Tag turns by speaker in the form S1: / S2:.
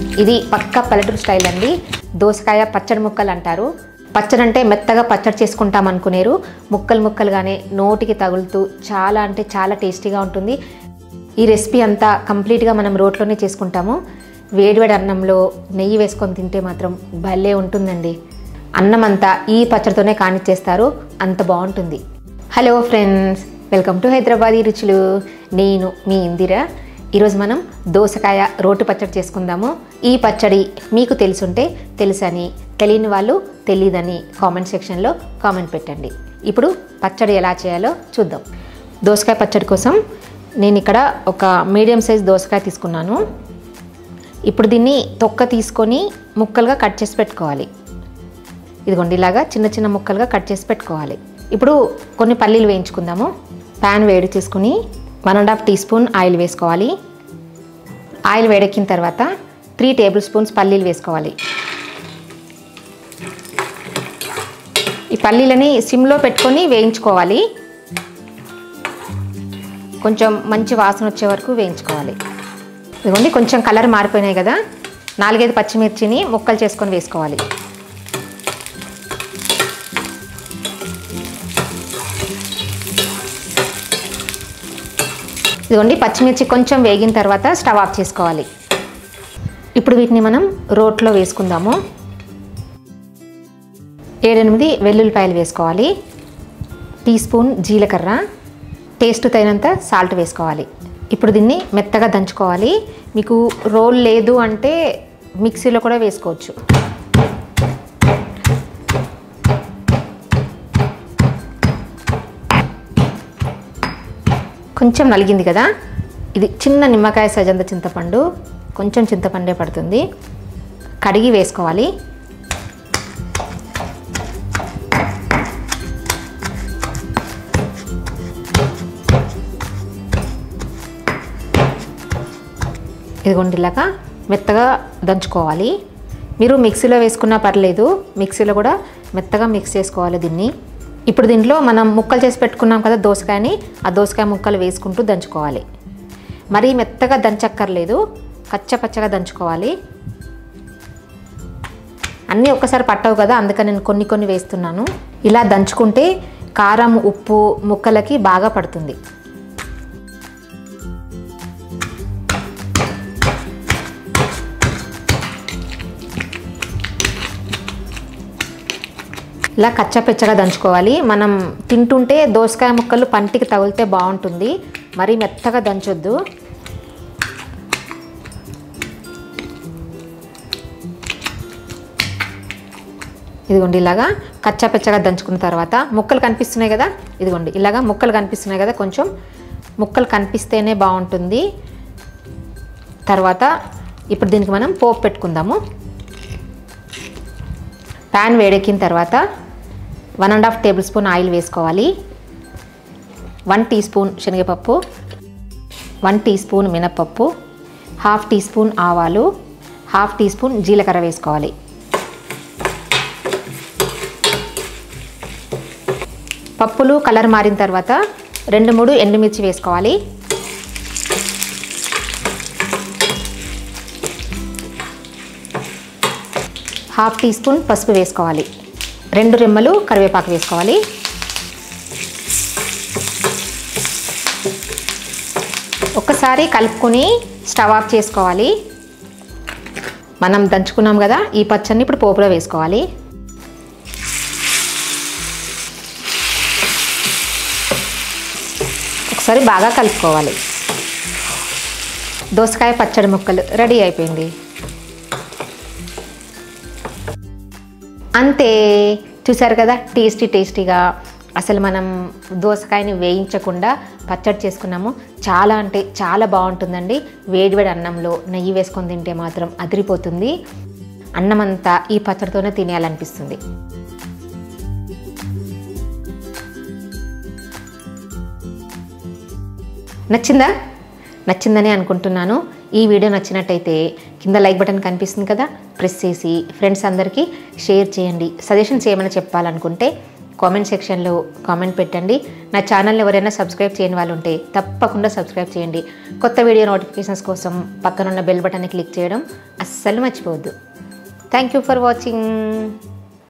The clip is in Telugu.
S1: ఇది పక్క పల్లెటూరు స్టైల్ అండి దోసకాయ పచ్చడి ముక్కలు అంటారు పచ్చడి అంటే మెత్తగా పచ్చడి చేసుకుంటాం అనుకునేరు ముక్కలు ముక్కలుగానే నోటికి తగులుతూ చాలా అంటే చాలా టేస్టీగా ఉంటుంది ఈ రెసిపీ అంతా కంప్లీట్గా మనం రోట్లోనే చేసుకుంటాము వేడివేడి అన్నంలో నెయ్యి వేసుకొని తింటే మాత్రం భలే ఉంటుందండి అన్నం అంతా ఈ పచ్చడితోనే కానిచ్చేస్తారు అంత బాగుంటుంది hello friends welcome to Hyderabadi రుచులు నేను మీ ఇందిరా ఈరోజు మనం దోసకాయ రోటి పచ్చడి చేసుకుందాము ఈ పచ్చడి మీకు తెలుసుంటే తెలుసని తెలియని వాళ్ళు తెలియదని కామెంట్ సెక్షన్లో కామెంట్ పెట్టండి ఇప్పుడు పచ్చడి ఎలా చేయాలో చూద్దాం దోసకాయ పచ్చడి కోసం నేను ఇక్కడ ఒక మీడియం సైజ్ దోసకాయ తీసుకున్నాను ఇప్పుడు దీన్ని తొక్క తీసుకొని ముక్కలుగా కట్ చేసి పెట్టుకోవాలి ఇదిగోండి ఇలాగా చిన్న చిన్న ముక్కలుగా కట్ చేసి పెట్టుకోవాలి ఇప్పుడు కొన్ని పల్లీలు వేయించుకుందాము ప్యాన్ వేడి చేసుకుని one and half teaspoon oil వేసుకోవాలి ఆయిల్ వేడెక్కిన తర్వాత త్రీ టేబుల్ స్పూన్స్ పల్లీలు వేసుకోవాలి ఈ పల్లీలని సిమ్లో పెట్టుకొని వేయించుకోవాలి కొంచెం మంచి వాసన వచ్చే వరకు వేయించుకోవాలి ఇదిగోండి కొంచెం కలర్ మారిపోయినాయి కదా నాలుగైదు పచ్చిమిర్చిని ముక్కలు చేసుకొని వేసుకోవాలి ఇదిగోండి పచ్చిమిర్చి కొంచెం వేగిన తర్వాత స్టవ్ ఆఫ్ చేసుకోవాలి ఇప్పుడు వీటిని మనం రోట్లో వేసుకుందాము ఏడెనిమిది వెల్లుల్లిపాయలు వేసుకోవాలి టీ స్పూన్ జీలకర్ర టేస్ట్ తగినంత సాల్ట్ వేసుకోవాలి ఇప్పుడు దీన్ని మెత్తగా దంచుకోవాలి మీకు రోల్ లేదు అంటే మిక్సీలో కూడా వేసుకోవచ్చు కొంచెం నలిగింది కదా ఇది చిన్న నిమ్మకాయ సజంత చింతపండు కొంచెం చింతపండే పడుతుంది కడిగి వేసుకోవాలి ఇదిగోండి ఇలాగా మెత్తగా దంచుకోవాలి మీరు మిక్సీలో వేసుకున్నా పర్లేదు మిక్సీలో కూడా మెత్తగా మిక్స్ చేసుకోవాలి దీన్ని ఇప్పుడు దీంట్లో మనం ముక్కలు చేసి పెట్టుకున్నాం కదా దోసకాయని ఆ దోసకాయ ముక్కలు వేసుకుంటూ దంచుకోవాలి మరీ మెత్తగా దంచక్కర్లేదు కచ్చపచ్చగా దంచుకోవాలి అన్నీ ఒక్కసారి పట్టవు కదా అందుకని నేను కొన్ని కొన్ని వేస్తున్నాను ఇలా దంచుకుంటే కారం ఉప్పు ముక్కలకి బాగా పడుతుంది ఇలా కచ్చపెచ్చగా దంచుకోవాలి మనం తింటుంటే దోసకాయ ముక్కలు పంటికి తగిలితే బాగుంటుంది మరీ మెత్తగా దంచొద్దు ఇదిగోండి ఇలాగా కచ్చాపెచ్చగా దంచుకున్న తర్వాత ముక్కలు కనిపిస్తున్నాయి కదా ఇదిగోండి ఇలాగా ముక్కలు కనిపిస్తున్నాయి కదా కొంచెం ముక్కలు కనిపిస్తేనే బాగుంటుంది తర్వాత ఇప్పుడు దీనికి మనం పోపు పెట్టుకుందాము ప్యాన్ వేడెక్కిన తర్వాత one and half tablespoon oil వేసుకోవాలి వన్ టీ స్పూన్ శనగపప్పు వన్ టీ స్పూన్ మినపప్పు హాఫ్ టీ స్పూన్ ఆవాలు హాఫ్ టీ స్పూన్ జీలకర్ర వేసుకోవాలి పప్పులు కలర్ మారిన తర్వాత రెండు మూడు ఎండుమిర్చి వేసుకోవాలి హాఫ్ టీ స్పూన్ పసుపు వేసుకోవాలి రెండు రెమ్మలు కరివేపాకు వేసుకోవాలి ఒక్కసారి కలుపుకొని స్టవ్ ఆఫ్ చేసుకోవాలి మనం దంచుకున్నాం కదా ఈ పచ్చడిని ఇప్పుడు పోపులో వేసుకోవాలి ఒకసారి బాగా కలుపుకోవాలి దోసకాయ పచ్చడి ముక్కలు రెడీ అయిపోయింది అంతే చూసారు కదా టేస్టీ టేస్టీగా అసలు మనం దోసకాయని వేయించకుండా పచ్చడి చేసుకున్నాము చాలా అంటే చాలా బాగుంటుందండి వేడివేడి అన్నంలో నెయ్యి వేసుకొని తింటే మాత్రం అదిరిపోతుంది అన్నం అంతా ఈ పచ్చడితోనే తినేయాలనిపిస్తుంది నచ్చిందా నచ్చిందని అనుకుంటున్నాను ఈ వీడియో నచ్చినట్టయితే కింద లైక్ బటన్ కనిపిస్తుంది కదా ప్రెస్ చేసి ఫ్రెండ్స్ అందరికీ షేర్ చేయండి సజెషన్స్ ఏమైనా చెప్పాలనుకుంటే కామెంట్ సెక్షన్లో కామెంట్ పెట్టండి నా ఛానల్ని ఎవరైనా సబ్స్క్రైబ్ చేయని వాళ్ళు ఉంటే తప్పకుండా సబ్స్క్రైబ్ చేయండి కొత్త వీడియో నోటిఫికేషన్స్ కోసం పక్కనున్న బెల్ బటన్ని క్లిక్ చేయడం అస్సలు మర్చిపోవద్దు థ్యాంక్ యూ ఫర్ వాచింగ్